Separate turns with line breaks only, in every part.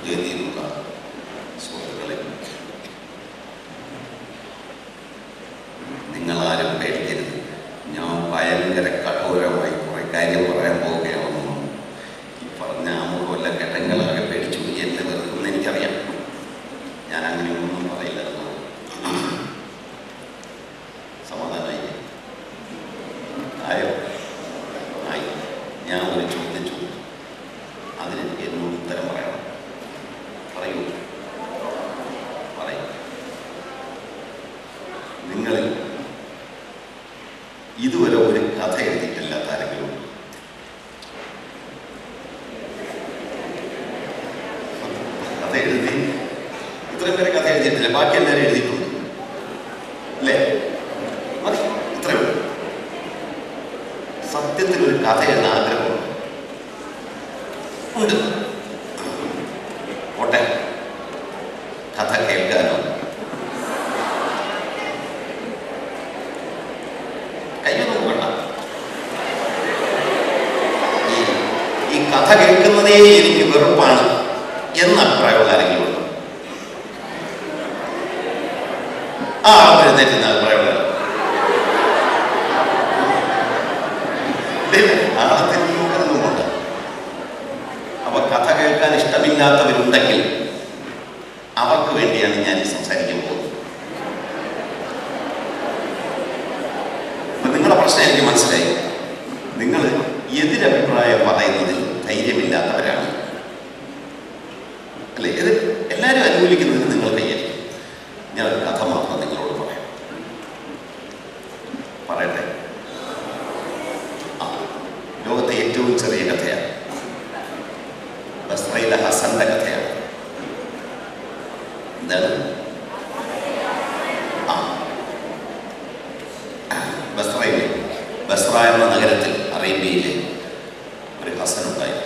വേദിയിലുള്ള സുഹൃത്തുക്കളെ നിങ്ങളാരും പേടിക്കരുത് ഞാൻ ഭയങ്കര കഠോരമായി കുറെ കാര്യം പറയാൻ പോവുകയാണെന്നും ഈ പറഞ്ഞ ആമുഖമല്ല ഘട്ടങ്ങളാകെ പേടിച്ചു പോയി എന്നെ വെറുതെന്ന് എനിക്കറിയാം ഞാൻ അങ്ങനെയൊന്നും പറയില്ല സമാധാനമായി ആയോ ആയി ഞാൻ ഒരു ചോദ്യം ചോദിച്ചു അതിനെനിക്ക് എന്നോട് ഉത്തരം പറയണം പറയൂ പറയൂ നിങ്ങളിൽ ഇതുവരെ ഒരു കഥ എഴുതിയിട്ടില്ലാത്ത ആരെങ്കിലും ഉണ്ടോ? കഥ എഴുതി ഇത്രയും പേരെ കഥ എഴുതിയിട്ടില്ല ബാക്കി എല്ലാവരും എഴുതിയിട്ടുണ്ട് അല്ലേ മതി ഇത്രയേ ഉള്ളൂ സത്യത്തിൽ ഒരു കഥ എഴുതാൻ ആഗ്രഹമുണ്ട് ഉണ്ട് പോട്ടെ കഥ കേൾക്കാനോ കയ്യൊന്നും വേണ്ട ഈ ഈ കഥ കേൾക്കുന്നതേ എനിക്ക് വെറുപ്പാണ് എന്ന അഭിപ്രായമുള്ള ആരെങ്കിലും ഉണ്ടോ ആ എഴുന്നേറ്റുന്ന അഭിപ്രായമുള്ള ആളത്തിനൊന്നുമുണ്ട് അപ്പൊ കഥ കേൾക്കാൻ ഇഷ്ടമില്ലാത്തവരുണ്ടെങ്കിൽ അവർക്ക് വേണ്ടിയാണ് ഞാൻ ഈ സംസാരിക്കാൻ പോകുന്നത് അപ്പൊ നിങ്ങളുടെ പ്രശ്നം എനിക്ക് മനസ്സിലായി നിങ്ങൾ എതിരഭിപ്രായം പറയുന്നതിൽ ധൈര്യമില്ലാത്തവരാണ് അല്ലേ ഇത് എല്ലാവരും അനുകൂലിക്കുന്നതിന് നിങ്ങൾ കയ്യായിരിക്കും ഞാനൊരു കഥ മാത്രം നിങ്ങളോട് പറയാം പറയട്ടെ ആ ലോകത്തെ ഏറ്റവും ചെറിയ കഥയാണ് ബസ്രയിലെ ഹസന്റെ കഥയാണ് എന്താണ് ആ ബസ്രയിലെ ബസ്ര എന്ന നഗരത്തിൽ അറേബ്യയിലെ ഒരു ഹസൻ ഉണ്ടായി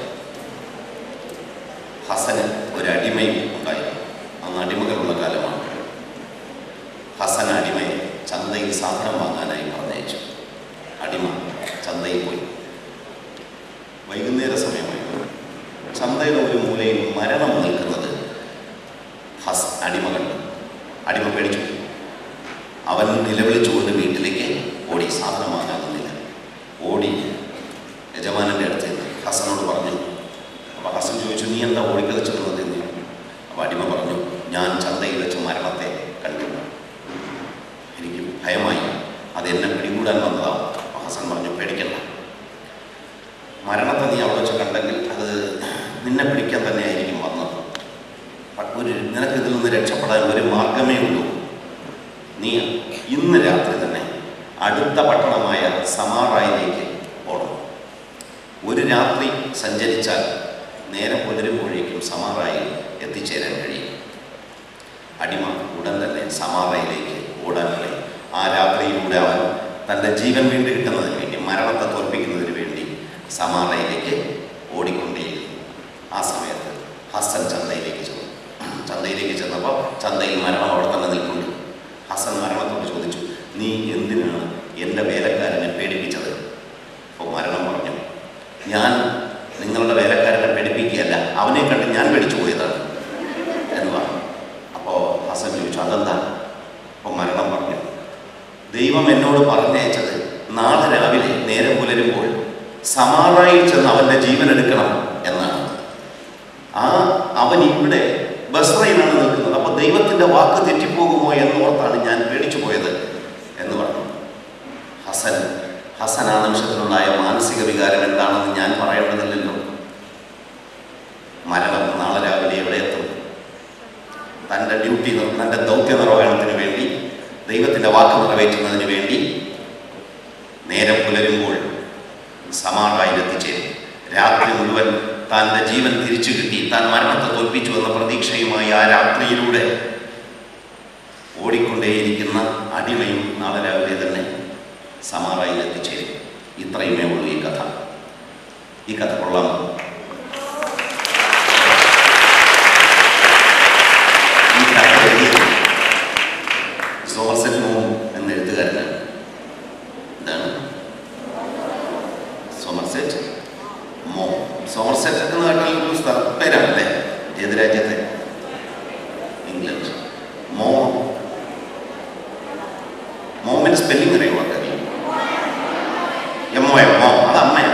ഹസന് ഒരു അടിമയും ഉണ്ടായി അന്ന് അടിമകളുള്ള കാലമാണ് ഹസൻ അടിമയെ ചന്തയിൽ സാധനം വാങ്ങാനായി പറഞ്ഞയച്ചു അടിമ ചന്തയിൽ പോയി വൈകുന്നേര സമയമായി ചന്തയുടെ ഒരു മൂലയിൽ മരണം നിൽക്കുന്നത് ഹസ് അടിമ കണ്ടു അടിമ പേടിച്ചു അവൻ നിലവിളിച്ചുകൊണ്ട് വീട്ടിലേക്ക് ഓടി സാധനം വാങ്ങാകുന്നില്ല ഓടി യജമാനൻ്റെ അടുത്ത് ചെന്ന് ഹസനോട് പറഞ്ഞു അപ്പോൾ ഹസൻ ചോദിച്ചു നീ എന്താ ഓടിക്കളിച്ചിട്ടുള്ളത് എന്ന് അപ്പോൾ അടിമ പറഞ്ഞു ഞാൻ ചന്തയിൽ വെച്ച് മരണത്തെ കണ്ടു എനിക്ക് ഭയമായി അത് എന്നെ പിടികൂടാൻ വന്നതാവും അപ്പോൾ ഹസൻ പറഞ്ഞു പേടിക്കണ്ട മരണത്തെ നീ അവിടെ വെച്ച് കണ്ടെങ്കിൽ അത് നിന്നെ പിടിക്കാൻ തന്നെയായിരിക്കും വന്നത് പ- ഒരു നിനക്ക് ഇതിൽ നിന്ന് രക്ഷപ്പെടാൻ ഒരു മാർഗമേ ഉള്ളൂ നീ ഇന്ന് രാത്രി തന്നെ അടുത്ത പട്ടണമായ സമാറായിലേക്ക് പോകണം ഒരു രാത്രി സഞ്ചരിച്ചാൽ നേരം പുലരുമ്പോഴേക്കും സമാറായിൽ എത്തിച്ചേരാൻ കഴിയും അടിമ ഉടൻ തന്നെ സമാറയിലേക്ക് ഓടാൻ തുടങ്ങി ആ രാത്രിയിലൂടെ അവൻ തൻ്റെ ജീവൻ വീണ്ടും കിട്ടുന്നതിന് വേണ്ടി മരണത്തെ തോൽപ്പിക്കുന്നതിന് വേണ്ടി സമാറയിലേക്ക് ഓടിക്കൊണ്ടേയിരുന്നു ആ സമയത്ത് ഹസൻ ചന്തയിലേക്ക് ചെന്നു ചന്തയിലേക്ക് ചെന്നപ്പോൾ ചന്തയിൽ മരണം അവിടെ തന്നെ നിൽക്കുന്നു ഹസൻ മരണത്തോട് ചോദിച്ചു നീ എന്തിനാണ് എൻ്റെ വേലക്കാരനെ പേടിപ്പിച്ചത് അപ്പോൾ മരണം പറഞ്ഞു ഞാൻ നിങ്ങളുടെ വേലക്കാരനെ പേടിപ്പിക്കുകയല്ല അവനെ കണ്ട് ഞാൻ പേടിച്ചു പോയതാണ് എന്ന് പറഞ്ഞു അപ്പോൾ ഹസൻ ചോദിച്ചു അതെന്താ അപ്പോൾ മരണം പറഞ്ഞു ദൈവം എന്നോട് പറഞ്ഞയച്ചത് നാളെ രാവിലെ നേരം പുലരുമ്പോൾ സമാറായിൽ ചെന്ന് അവൻ്റെ ജീവൻ എടുക്കണം എന്നാണ് ആ അവൻ ഇവിടെ ബസ്രയിലാണ് നിൽക്കുന്നത് അപ്പോൾ ദൈവത്തിൻ്റെ വാക്ക് തെറ്റിപ്പോകുമോ എന്നോർത്താണ് ഞാൻ പേടിച്ചു പോയത് എന്ന് പറഞ്ഞു ഹസൻ ഹസൻ ആ നിമിഷത്തിലുണ്ടായ മാനസിക വികാരം എന്താണെന്ന് ഞാൻ പറയേണ്ടതില്ലല്ലോ മരണം നാളെ രാവിലെ എവിടെ എത്തും തൻ്റെ ഡ്യൂട്ടി നിർ- തൻ്റെ ദൗത്യ നിർവഹണത്തിന് വേണ്ടി ദൈവത്തിൻ്റെ വാക്ക് നിറവേറ്റുന്നതിന് വേണ്ടി നേരം പുലരുമ്പോൾ സമാറായിൽ എത്തിച്ചേരും രാത്രി മുഴുവൻ തൻ്റെ ജീവൻ തിരിച്ചു കിട്ടി താൻ മരണത്തെ തോൽപ്പിച്ചു എന്ന പ്രതീക്ഷയുമായി ആ രാത്രിയിലൂടെ ഓടിക്കൊണ്ടേയിരിക്കുന്ന അടിമയും നാളെ രാവിലെ തന്നെ സമാറായിൽ എത്തിച്ചേരും ഇത്രയുമേ ഉള്ളൂ ഈ കഥ ഈ കഥ കൊള്ളാമോ ഈ കഥ എഴുതിയത് സോമർസെറ്റ് മോം എന്ന എഴുത്തുകാരനാണ് എന്താണ് സോമർസെറ്റ് മോ സോമർസെറ്റ് എന്ന് കേട്ടാൽ ഒരു സ്ഥല പേരാണല്ലേ ഏത് രാജ്യത്തെ എമ്മോ എമ്മോ അത് അമ്മയാണ്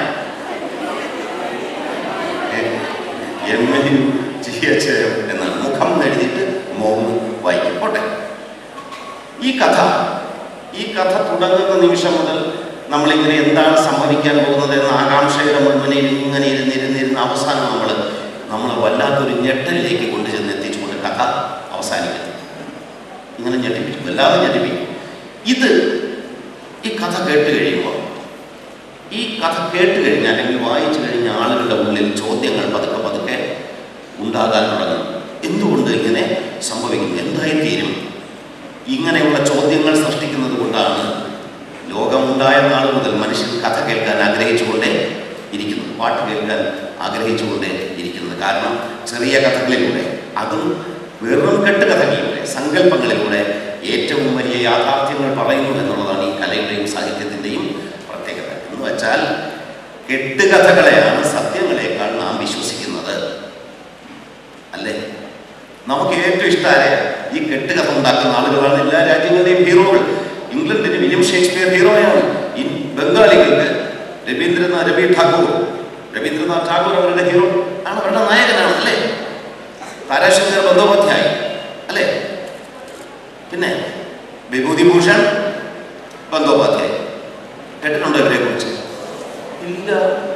M A G H M എന്നാണ് മുഖം എന്ന് എഴുതിയിട്ട് മോന്ന് വായിക്കും പോട്ടെ ഈ കഥ ഈ കഥ തുടങ്ങുന്ന നിമിഷം മുതൽ നമ്മളിങ്ങനെ എന്താണ് സംഭവിക്കാൻ പോകുന്നത് എന്ന ആകാംക്ഷയുടെ മുൻപിൽ ഇങ്ങനെ ഇരുന്നിരുന്നിരുന്ന് അവസാനം നമ്മൾ നമ്മൾ വല്ലാത്തൊരു ഞെട്ടലിലേക്ക് കൊണ്ടുചെന്ന് എത്തിച്ചുകൊണ്ട് കഥ അവസാനിക്കുന്നു ഇങ്ങനെ ഞെട്ടിപ്പിക്കും വല്ലാതെ ഞെട്ടിപ്പിക്കും ഇത് ഈ കഥ കേട്ട് കഴിയുമ്പോൾ ഈ കഥ കേട്ട് കഴിഞ്ഞാൽ അല്ലെങ്കിൽ വായിച്ചു കഴിഞ്ഞ ആളുകളുടെ ഉള്ളിൽ ചോദ്യങ്ങൾ പതുക്കെ പതുക്കെ ഉണ്ടാകാൻ തുടങ്ങും എന്തുകൊണ്ട് ഇങ്ങനെ സംഭവിക്കുന്നു എന്തായിത്തീരും ഇങ്ങനെയുള്ള ചോദ്യങ്ങൾ സൃഷ്ടിക്കുന്നത് കൊണ്ടാണ് ലോകമുണ്ടായ നാൾ മുതൽ മനുഷ്യൻ കഥ കേൾക്കാൻ ആഗ്രഹിച്ചുകൊണ്ടേ ഇരിക്കുന്നത് പാട്ട് കേൾക്കാൻ ആഗ്രഹിച്ചുകൊണ്ടേ ഇരിക്കുന്നത് കാരണം ചെറിയ കഥകളിലൂടെ അതും വെറും കെട്ട് കഥകളിലൂടെ സങ്കല്പങ്ങളിലൂടെ ഏറ്റവും വലിയ യാഥാർത്ഥ്യങ്ങൾ പറയുന്നു എന്നുള്ളതാണ് ഈ കലയുടെയും സാഹിത്യത്തിൻ്റെയും പ്രത്യേകത എന്ന് വെച്ചാൽ കെട്ടുകഥകളെയാണ് സത്യങ്ങളെക്കാൾ നാം വിശ്വസിക്കുന്നത് അല്ലേ നമുക്ക് ഏറ്റവും ഇഷ്ടമായ ഈ കെട്ടുകഥ ഉണ്ടാക്കുന്ന ആളുകളാണ് എല്ലാ രാജ്യങ്ങളുടെയും ഹീറോകൾ ഇംഗ്ലണ്ടിന് വില്യം ഷേക്സ്പിയർ ഹീറോയാണ് ഈ ബംഗാളികൾക്ക് രവീന്ദ്രനാഥ് രവി ഠാക്കൂർ രവീന്ദ്രനാഥ് ഠാക്കൂർ അവരുടെ ഹീറോ ആണ് അവരുടെ നായകനാണ് അല്ലേ താരാശങ്കർ ബന്ദോപാധ്യായ് അല്ലേ പിന്നെ വിഭൂതിഭൂഷൺ ബന്ദോപാധ്യായ് കേട്ടിട്ടുണ്ടോ ഇവരെ കുറിച്ച് ഇല്ല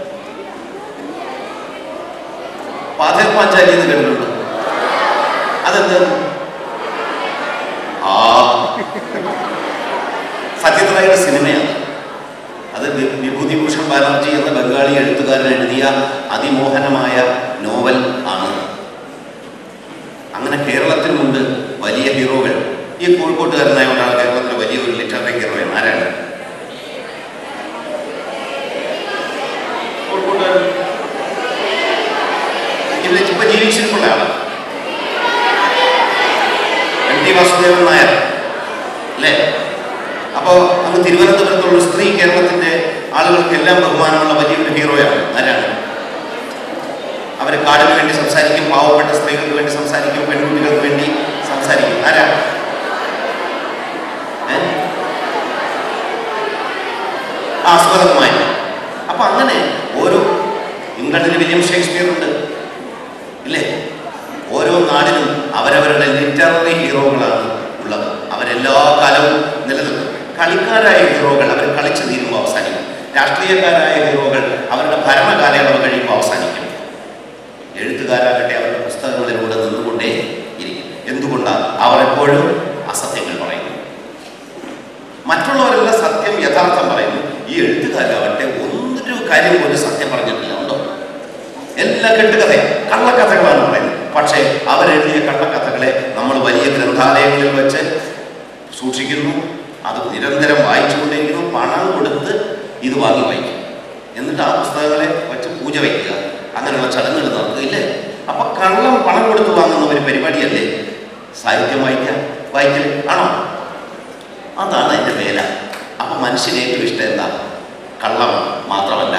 പാഥേർ പാഞ്ചാലി എന്ന് കേട്ടിട്ടുണ്ടോ അതെന്ത് ആ സത്യത്രയുടെ സിനിമയാണ് അത് വി- വിഭൂതിഭൂഷൺ ബാനർജി എന്ന ബംഗാളി എഴുത്തുകാരൻ എഴുതിയ അതിമോഹനമായ നോവൽ ആണ് അങ്ങനെ കേരളത്തിലുമുണ്ട് വലിയ ഹീറോകൾ ഈ കോഴിക്കോട്ടുകാരനായ ഒരാൾ കേരളത്തിലെ വലിയ ഒരു ലിറ്റററി ഹീറോയാണ് ആരാണ് കോഴിക്കോട്ടുകാരൻ ഇല്ല ഇപ്പൊ ജീവിച്ചിരിപ്പുള്ള ആളാണ് എം ടി വാസുദേവൻ നായർ അല്ലേ അപ്പോൾ അങ്ങ് തിരുവനന്തപുരത്തുള്ള സ്ത്രീ കേരളത്തിന്റെ ആളുകൾക്കെല്ലാം ബഹുമാനമുള്ള വലിയൊരു ഹീറോയാണ് ആരാണ് അവർ കാടിന് വേണ്ടി സംസാരിക്കും പാവപ്പെട്ട സ്ത്രീകൾക്ക് വേണ്ടി സംസാരിക്കും പെൺകുട്ടികൾക്ക് വേണ്ടി സംസാരിക്കും ആരാ ഏ? ആസ്വാദകമായി അപ്പൊ അങ്ങനെ ഓരോ ഇംഗ്ലണ്ടിൽ വില്യം ഷേക്സ്പിയർ ഉണ്ട് ഇല്ലേ ഓരോ നാടിനും അവരവരുടെ ലിറ്റററി ഹീറോകളാണ് ഉള്ളത് അവരെല്ലാ കാലവും നിലനിൽക്കും കളിക്കാരായ ഹീറോകൾ അവർ കളിച്ചു തീരുമ്പോൾ അവസാനിക്കും രാഷ്ട്രീയക്കാരായ ഹീറോകൾ അവരുടെ ഭരണകാലയളവ് കഴിയുമ്പോൾ അവസാനിക്കും എഴുത്തുകാരാകട്ടെ അവരുടെ പുസ്തകങ്ങളിലൂടെ നിന്നുകൊണ്ടേ ഇരിക്കും എന്തുകൊണ്ടാണ് അവർ എപ്പോഴും അസത്യങ്ങൾ പറയുന്നു മറ്റുള്ളവരെല്ലാം സത്യം യഥാർത്ഥം പറയുന്നു ഈ എഴുത്തുകാരാകട്ടെ ഒന്നൊരു കാര്യം പോലും സത്യം പറഞ്ഞിട്ടില്ല ഉണ്ടോ എല്ലാ കെട്ടുകഥയും കള്ളക്കഥകളാണ് പറയുന്നത് പക്ഷേ അവരെഴുതിയ കള്ളക്കഥകളെ നമ്മൾ വലിയ ഗ്രന്ഥാലയങ്ങളിൽ വെച്ച് സൂക്ഷിക്കുന്നു അത് നിരന്തരം വായിച്ചുകൊണ്ടിരിക്കുന്നു പണം കൊടുത്ത് ഇത് വാങ്ങി വായിക്കും എന്നിട്ട് ആ പുസ്തകങ്ങളെ വെച്ച് പൂജ വയ്ക്കുക അങ്ങനെയുള്ള ചടങ്ങുകൾ നടത്തുകയില്ലേ അപ്പൊ കള്ളം പണം കൊടുത്ത് വാങ്ങുന്ന ഒരു പരിപാടിയല്ലേ സാഹിത്യം വായിക്കാൻ വായിക്കൽ ആണോ അതാണ് എൻ്റെ വേല അപ്പൊ മനുഷ്യന് ഏറ്റവും ഇഷ്ടം എന്താ കള്ളം മാത്രമല്ല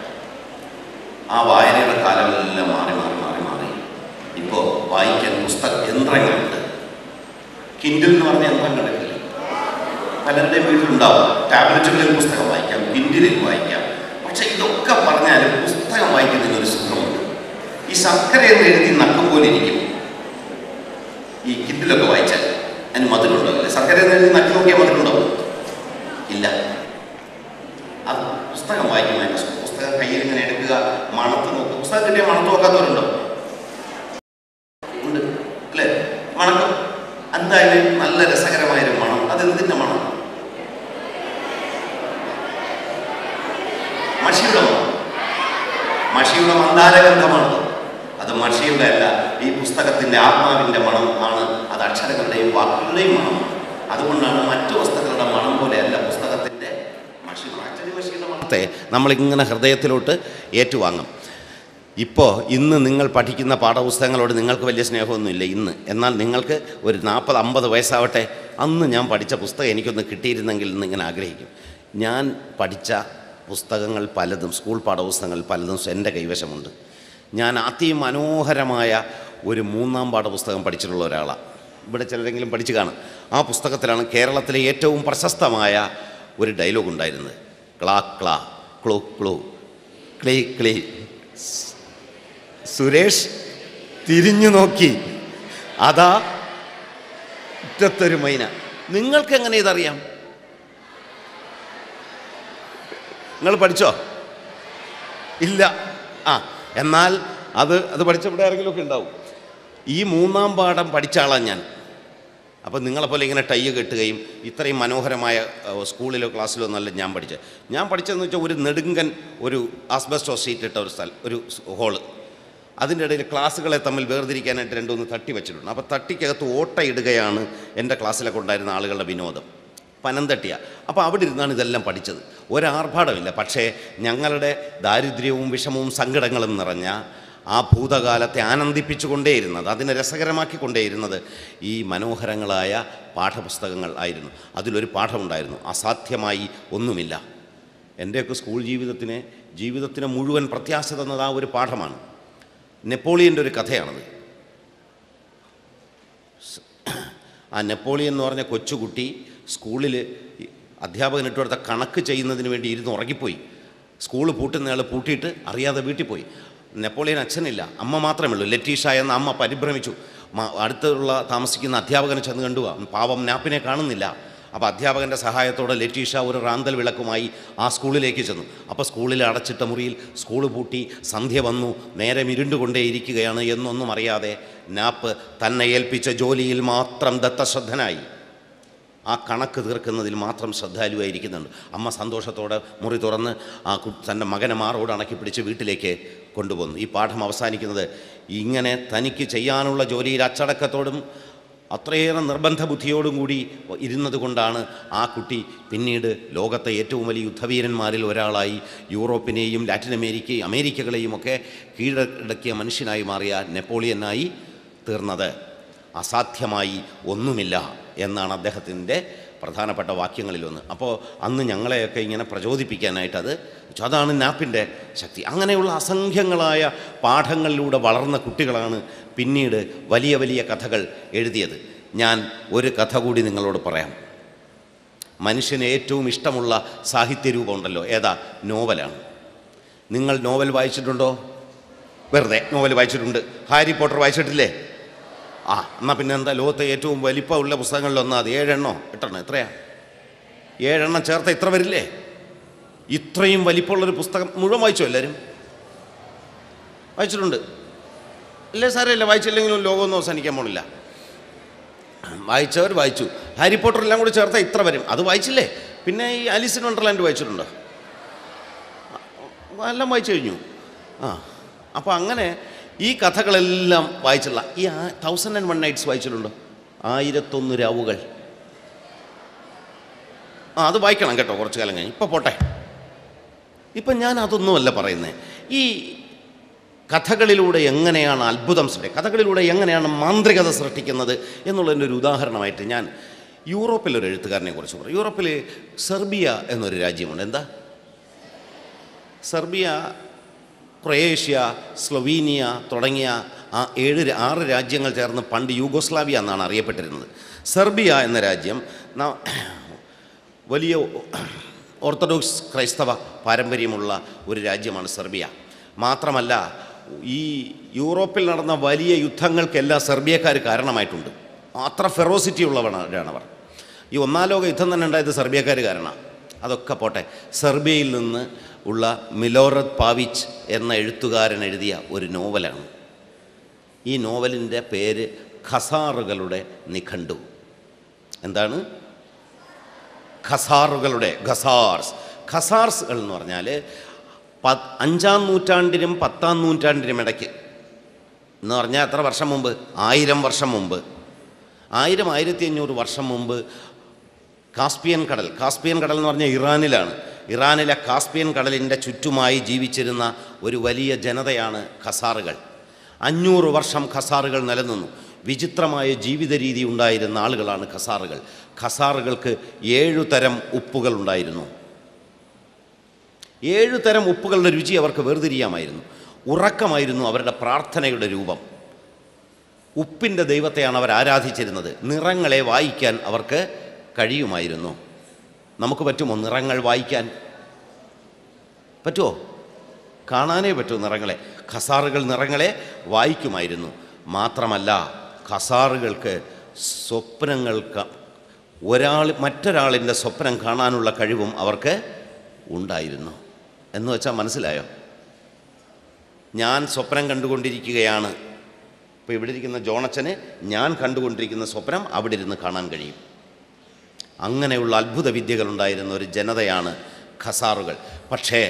ആ വായനയുടെ കാലമെല്ലാം മാറി മാറി മാറി മാറി ഇപ്പോൾ വായിക്കാൻ പുസ്തക യന്ത്രങ്ങളുണ്ട് കിൻഡിൽ എന്ന് പറഞ്ഞ യന്ത്രം കണ്ടിട്ടില്ലേ പലരുടെയും വീട്ടിലുണ്ടാവും ടാബ്ലറ്റുകളിൽ പുസ്തകം വായിക്കാം കിൻഡിലിൽ വായിക്കാം പക്ഷെ ഇതൊക്കെ പറഞ്ഞാലും പുസ്തകം വായിക്കുന്നതിന് ഒരു സുഖമുണ്ട് ഈ ശർക്കര എന്ന് എഴുതി നക്കം പോലെ ഇരിക്കും ഈ കിൻഡിലൊക്കെ വായിച്ചാൽ അതിന് മധുരം ഉണ്ടാവില്ല ശർക്കര എന്ന് എഴുതി നക്കി നോക്കിയാൽ മധുരം ഉണ്ടാവും ഇല്ല അത് പുസ്തകം വായിക്കുമ്പോൾ അതിൻ്റെ സുഖം. പുസ്തകം കയ്യിൽ ഇങ്ങനെ എടുക്കുക മണത്ത് നോക്കുക പുസ്തകം കിട്ടിയ മണത്ത് നോക്കാത്തവരുണ്ടോ ഉണ്ട് അല്ലേ മണക്കും എന്തായാലും നല്ല രസകരമായൊരു മണം അതെന്തിൻ്റെ മണം മഷിയുടെ മണം മഷിയുടെ മന്ദാരഗന്ധമാണ് അത് മഷിയുടെ അല്ല ഈ പുസ്തകത്തിൻ്റെ ആത്മാവിൻ്റെ മണം ആണ് അത് അക്ഷരങ്ങളുടെയും വാക്കുകളുടെയും മണമാണ് അതുകൊണ്ടാണ് മറ്റു വസ്തുക്കളുടെ മണം പോലെയല്ല പുസ്തകത്തിൻ്റെ മഷി അച്ചടി മഷിയുടെ മണത്തെ നമ്മളിങ്ങനെ ഹൃദയത്തിലോട്ട് ഏറ്റുവാങ്ങും ഇപ്പോൾ ഇന്ന് നിങ്ങൾ പഠിക്കുന്ന പാഠപുസ്തകങ്ങളോട് നിങ്ങൾക്ക് വലിയ സ്നേഹമൊന്നുമില്ല ഇന്ന് എന്നാൽ നിങ്ങൾക്ക് ഒരു നാൽപ്പത് അമ്പത് വയസ്സാവട്ടെ അന്ന് ഞാൻ പഠിച്ച പുസ്തകം എനിക്കൊന്ന് കിട്ടിയിരുന്നെങ്കിൽ എന്ന് ഇങ്ങനെ ആഗ്രഹിക്കും ഞാൻ പഠിച്ച പുസ്തകങ്ങൾ പലതും സ്കൂൾ പാഠപുസ്തകങ്ങൾ പലതും എൻ്റെ കൈവശമുണ്ട് ഞാൻ അതിമനോഹരമായ ഒരു മൂന്നാം പാഠപുസ്തകം പഠിച്ചിട്ടുള്ള ഒരാളാണ് ഇവിടെ ചിലരെങ്കിലും പഠിച്ചു കാണും ആ പുസ്തകത്തിലാണ് കേരളത്തിലെ ഏറ്റവും പ്രശസ്തമായ ഒരു ഡയലോഗ് ഉണ്ടായിരുന്നത് ക്ലാ ക്ലാ ക്ലൂ ക്ലൂ ക്ലീ ക്ലീ സ്- സുരേഷ് തിരിഞ്ഞു നോക്കി അതാ ഒറ്റത്തൊരു മൈന നിങ്ങൾക്ക് എങ്ങനെ ഇതറിയാം നിങ്ങൾ പഠിച്ചോ ഇല്ല ആ എന്നാൽ അത് അത് പഠിച്ച ഇവിടെ ആരെങ്കിലും ഒക്കെ ഉണ്ടാവും ഈ മൂന്നാം പാഠം പഠിച്ച ആളാണ് ഞാൻ അപ്പം നിങ്ങളെപ്പോലെ ഇങ്ങനെ ടൈ കെട്ടുകയും ഇത്രയും മനോഹരമായ ഏഹ്, സ്കൂളിലോ ക്ലാസ്സിലോ ഒന്നല്ല ഞാൻ പഠിച്ചത് ഞാൻ പഠിച്ചതെന്ന് വെച്ചാൽ ഒരു നെടുങ്കൻ ഒരു ആസ്ബസ്റ്റോ സീറ്റ് ഇട്ട ഒരു സ്ഥലം ഒരു ഹോള് അതിൻ്റെ ഇടയിൽ ക്ലാസ്സുകളെ തമ്മിൽ വേർതിരിക്കാനായിട്ട് രണ്ടൊന്ന് തട്ടി വെച്ചിട്ടുണ്ട് അപ്പോൾ തട്ടിക്കകത്ത് ഓട്ടയിടുകയാണ് എൻ്റെ ക്ലാസ്സിലൊക്കെ ഉണ്ടായിരുന്ന ആളുകളുടെ വിനോദം പനന്തട്ടിയ അപ്പോൾ അവിടെ ഇരുന്നാണ് ഇതെല്ലാം പഠിച്ചത് ഒരാർഭാടമില്ല പക്ഷേ ഞങ്ങളുടെ ദാരിദ്ര്യവും വിഷമവും സങ്കടങ്ങളും നിറഞ്ഞ ആ ഭൂതകാലത്തെ ആനന്ദിപ്പിച്ചുകൊണ്ടേയിരുന്നത് അതിനെ രസകരമാക്കിക്കൊണ്ടേയിരുന്നത് ഈ മനോഹരങ്ങളായ പാഠപുസ്തകങ്ങൾ ആയിരുന്നു അതിലൊരു പാഠമുണ്ടായിരുന്നു അസാധ്യമായി ഒന്നുമില്ല എൻ്റെയൊക്കെ സ്കൂൾ ജീവിതത്തിന് ജീവിതത്തിന് മുഴുവൻ പ്രത്യാശ തന്നത് ആ ഒരു പാഠമാണ് നെപ്പോളിയൻ്റെ ഒരു കഥയാണത് സ്- ആ നെപ്പോളിയൻ എന്ന് പറഞ്ഞ കൊച്ചുകുട്ടി സ്കൂളിൽ അധ്യാപകൻ ഇട്ടുകൊടുത്ത കണക്ക് ചെയ്യുന്നതിന് വേണ്ടി ഇരുന്ന് ഉറങ്ങിപ്പോയി സ്കൂൾ പൂട്ടുന്നയാൾ പൂട്ടിയിട്ട് അറിയാതെ വീട്ടിൽ പോയി നെപ്പോളിയൻ അച്ഛനില്ല അമ്മ മാത്രമേ ഉള്ളൂ ലറ്റീഷ എന്ന അമ്മ പരിഭ്രമിച്ചു മ- അടുത്തുള്ള താമസിക്കുന്ന അധ്യാപകനെ ചെന്ന് കണ്ടു പാവം നാപ്പിനെ കാണുന്നില്ല അപ്പോൾ അധ്യാപകൻ്റെ സഹായത്തോടെ ലറ്റീഷ ഒരു റാന്തൽ വിളക്കുമായി ആ സ്കൂളിലേക്ക് ചെന്നു അപ്പോൾ സ്കൂളിൽ അടച്ചിട്ട മുറിയിൽ സ്കൂൾ പൂട്ടി സന്ധ്യ വന്നു നേരം ഇരുണ്ടുകൊണ്ടേയിരിക്കുകയാണ് എന്നൊന്നും അറിയാതെ നാപ്പ് തന്നെ ഏൽപ്പിച്ച ജോലിയിൽ മാത്രം ദത്തശ്രദ്ധനായി ആ കണക്ക് തീർക്കുന്നതിൽ മാത്രം ശ്രദ്ധാലുവായിരിക്കുന്നുണ്ട് അമ്മ സന്തോഷത്തോടെ മുറി തുറന്ന് ആ കു തൻ്റെ മകനെ മാറോട് അണക്കി പിടിച്ച് വീട്ടിലേക്ക് കൊണ്ടുപോകുന്നു ഈ പാഠം അവസാനിക്കുന്നത് ഇങ്ങനെ തനിക്ക് ചെയ്യാനുള്ള ജോലിയിൽ അച്ചടക്കത്തോടും അത്രയേറെ നിർബന്ധ ബുദ്ധിയോടും കൂടി ഇരുന്നത് കൊണ്ടാണ് ആ കുട്ടി പിന്നീട് ലോകത്തെ ഏറ്റവും വലിയ യുദ്ധവീരന്മാരിൽ ഒരാളായി യൂറോപ്പിനെയും ലാറ്റിൻ അമേരിക്കയും അമേരിക്കകളെയും ഒക്കെ കീഴടക്കിയ മനുഷ്യനായി മാറിയ നെപ്പോളിയനായി തീർന്നത് അസാധ്യമായി ഒന്നുമില്ല എന്നാണ് അദ്ദേഹത്തിൻ്റെ പ്രധാനപ്പെട്ട വാക്യങ്ങളിലൊന്ന് അപ്പോൾ അന്ന് ഞങ്ങളെയൊക്കെ ഇങ്ങനെ പ്രചോദിപ്പിക്കാനായിട്ട് അത് അതാണ് നാപ്പിൻ്റെ ശക്തി അങ്ങനെയുള്ള അസംഖ്യങ്ങളായ പാഠങ്ങളിലൂടെ വളർന്ന കുട്ടികളാണ് പിന്നീട് വലിയ വലിയ കഥകൾ എഴുതിയത് ഞാൻ ഒരു കഥ കൂടി നിങ്ങളോട് പറയാം മനുഷ്യന് ഏറ്റവും ഇഷ്ടമുള്ള സാഹിത്യരൂപം ഉണ്ടല്ലോ ഏതാ നോവലാണ് നിങ്ങൾ നോവൽ വായിച്ചിട്ടുണ്ടോ വെറുതെ നോവൽ വായിച്ചിട്ടുണ്ട് ഹാരി പോട്ടർ വായിച്ചിട്ടില്ലേ ആ എന്നാൽ പിന്നെ എന്താ ലോകത്തെ ഏറ്റവും വലിപ്പമുള്ള പുസ്തകങ്ങളിലൊന്നാ അത് ഏഴെണ്ണോ എട്ടെണ്ണോ എത്രയാ ഏഴെണ്ണം ചേർത്ത ഇത്ര വരില്ലേ ഇത്രയും വലിപ്പമുള്ളൊരു പുസ്തകം മുഴുവൻ വായിച്ചോ എല്ലാവരും വായിച്ചിട്ടുണ്ട് ഇല്ലേ സാറേ ഇല്ല വായിച്ചില്ലെങ്കിലും ലോകമൊന്നും അവസാനിക്കാൻ പോണില്ല വായിച്ചവർ വായിച്ചു ഹാരി പോട്ടർ എല്ലാം കൂടി ചേർത്താൽ ഇത്ര വരും അത് വായിച്ചില്ലേ പിന്നെ ഈ ആലിസിൻ വണ്ടർലാൻഡ് വായിച്ചിട്ടുണ്ടോ എല്ലാം വായിച്ചു കഴിഞ്ഞു ആ അപ്പോൾ അങ്ങനെ ഈ കഥകളെല്ലാം വായിച്ചുള്ള ഈ തൗസൻഡ് ആൻഡ് വൺ നൈറ്റ്സ് വായിച്ചിട്ടുണ്ടോ ആയിരത്തൊന്ന് രാവുകൾ ആ അത് വായിക്കണം കേട്ടോ കുറച്ച് കാലം കഴിഞ്ഞ് ഇപ്പോൾ പോട്ടെ ഇപ്പം ഞാൻ അതൊന്നുമല്ല പറയുന്നത് ഈ കഥകളിലൂടെ എങ്ങനെയാണ് അത്ഭുതം സൃഷ്ടി കഥകളിലൂടെ എങ്ങനെയാണ് മാന്ത്രികത സൃഷ്ടിക്കുന്നത് എന്നുള്ളതിൻ്റെ ഒരു ഉദാഹരണമായിട്ട് ഞാൻ യൂറോപ്പിലൊരു എഴുത്തുകാരനെ കുറിച്ച് പറയും യൂറോപ്പിൽ സെർബിയ എന്നൊരു രാജ്യമുണ്ട് എന്താ സെർബിയ ക്രൊയേഷ്യ സ്ലൊവീനിയ തുടങ്ങിയ ആ ഏഴ് രാ- ആറ് രാജ്യങ്ങൾ ചേർന്ന് പണ്ട് യൂഗോസ്ലാവിയ എന്നാണ് അറിയപ്പെട്ടിരുന്നത് സെർബിയ എന്ന രാജ്യം ന- വലിയ ഓർത്തഡോക്സ് ക്രൈസ്തവ പാരമ്പര്യമുള്ള ഒരു രാജ്യമാണ് സെർബിയ മാത്രമല്ല ഈ യൂറോപ്പിൽ നടന്ന വലിയ യുദ്ധങ്ങൾക്കെല്ലാം സെർബിയക്കാർ കാരണമായിട്ടുണ്ട് അത്ര ഫെറോസിറ്റി ഉള്ളവരാണ് അവർ ഈ ഒന്നാം ലോക യുദ്ധം തന്നെ ഉണ്ടായത് സെർബിയക്കാർ കാരണമാണ് അതൊക്കെ പോട്ടെ സെർബിയയിൽ നിന്ന് ഉള്ള മിലോറത് പാവിച്ച് എന്ന എഴുത്തുകാരൻ എഴുതിയ ഒരു നോവലാണ് ഈ നോവലിൻ്റെ പേര് ഖസാറുകളുടെ നിഘണ്ടു എന്താണ് ഖസാറുകളുടെ ഖസാർസ് ഖസാർസുകൾ എന്ന് പറഞ്ഞാൽ പ അഞ്ചാം നൂറ്റാണ്ടിനും പത്താം നൂറ്റാണ്ടിനും ഇടയ്ക്ക് എന്ന് പറഞ്ഞാൽ എത്ര വർഷം മുമ്പ് ആയിരം വർഷം മുമ്പ് ആയിരം ആയിരത്തി അഞ്ഞൂറ് വർഷം മുമ്പ് കാസ്പിയൻ കടൽ കാസ്പിയൻ കടൽ എന്ന് പറഞ്ഞാൽ ഇറാനിലാണ് ഇറാനിലെ കാസ്പിയൻ കടലിൻ്റെ ചുറ്റുമായി ജീവിച്ചിരുന്ന ഒരു വലിയ ജനതയാണ് ഖസാറുകൾ അഞ്ഞൂറ് വർഷം ഖസാറുകൾ നിലനിന്നു വിചിത്രമായ ജീവിത രീതി ഉണ്ടായിരുന്ന ആളുകളാണ് ഖസാറുകൾ ഖസാറുകൾക്ക് ഏഴു തരം ഉപ്പുകൾ ഉണ്ടായിരുന്നു ഏഴു തരം ഉപ്പുകളുടെ രുചി അവർക്ക് വേർതിരിയാമായിരുന്നു ഉറക്കമായിരുന്നു അവരുടെ പ്രാർത്ഥനയുടെ രൂപം ഉപ്പിൻ്റെ ദൈവത്തെയാണ് അവർ ആരാധിച്ചിരുന്നത് നിറങ്ങളെ വായിക്കാൻ അവർക്ക് കഴിയുമായിരുന്നു നമുക്ക് പറ്റുമോ നിറങ്ങൾ വായിക്കാൻ പറ്റുമോ കാണാനേ പറ്റൂ നിറങ്ങളെ ഖസാറുകൾ നിറങ്ങളെ വായിക്കുമായിരുന്നു മാത്രമല്ല ഖസാറുകൾക്ക് സ്വപ്നങ്ങൾക്ക് ഒരാൾ മറ്റൊരാളിൻ്റെ സ്വപ്നം കാണാനുള്ള കഴിവും അവർക്ക് ഉണ്ടായിരുന്നു എന്ന് വെച്ചാൽ മനസ്സിലായോ ഞാൻ സ്വപ്നം കണ്ടുകൊണ്ടിരിക്കുകയാണ് ഇപ്പോൾ ഇവിടെ ഇരിക്കുന്ന ജോണച്ചന് ഞാൻ കണ്ടുകൊണ്ടിരിക്കുന്ന സ്വപ്നം അവിടെ ഇരുന്ന് കാണാൻ കഴിയും അങ്ങനെയുള്ള അത്ഭുത വിദ്യകളുണ്ടായിരുന്ന ഒരു ജനതയാണ് ഖസാറുകൾ പക്ഷേ